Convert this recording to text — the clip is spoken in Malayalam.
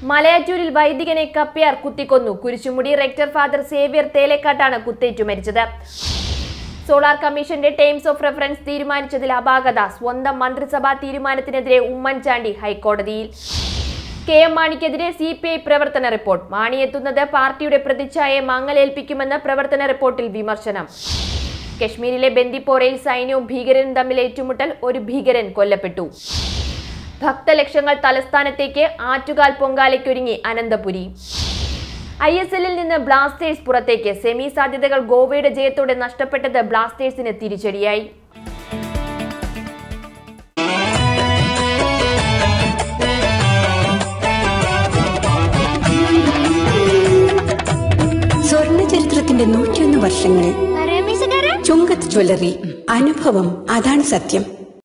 മലയാറ്റൂരിൽ വൈദികനെ കപ്പിയാർ കുത്തിക്കൊന്നു കുരിശുമുടി റെക്ടർ ഫാദർ സേവ്യർ തേലേക്കാട്ടാണ് കുത്തേറ്റു മരിച്ചത് സോളാർ കമ്മീഷന്റെ ടേംസ് ഓഫ് റെഫറൻസ് തീരുമാനിച്ചതിൽ അപാകത സ്വന്തം മന്ത്രിസഭാ തീരുമാനത്തിനെതിരെ ഉമ്മൻചാണ്ടി ഹൈക്കോടതിയിൽ കെ എം മാണിക്കെതിരെ സി പി ഐ പ്രവർത്തന റിപ്പോർട്ട് മാണി എത്തുന്നത് പാർട്ടിയുടെ പ്രതിച്ഛായയെ മങ്ങലേൽപ്പിക്കുമെന്ന് പ്രവർത്തന റിപ്പോർട്ടിൽ വിമർശനം കശ്മീരിലെ ബന്ദിപ്പോറയിൽ സൈന്യവും ഭീകരനും തമ്മിൽ ഏറ്റുമുട്ടൽ ഒരു ഭീകരൻ കൊല്ലപ്പെട്ടു ഭക്തലക്ഷങ്ങൾ തലസ്ഥാനത്തേക്ക് ആറ്റുകാൽ പൊങ്കാലയ്ക്കൊരുങ്ങി അനന്തപുരി ഐ എസ് എല്ലിൽ നിന്ന് ബ്ലാസ്റ്റേഴ്സ് പുറത്തേക്ക് സെമി സാധ്യതകൾ ഗോവയുടെ ജയത്തോടെ നഷ്ടപ്പെട്ടത് ബ്ലാസ്റ്റേഴ്സിന് തിരിച്ചടിയായി സ്വർണ്ണ ചരിത്രത്തിന്റെ നൂറ്റിയൊന്ന് വർഷങ്ങൾ ചുങ്കത്ത് ജ്വല്ലറി അനുഭവം അതാണ് സത്യം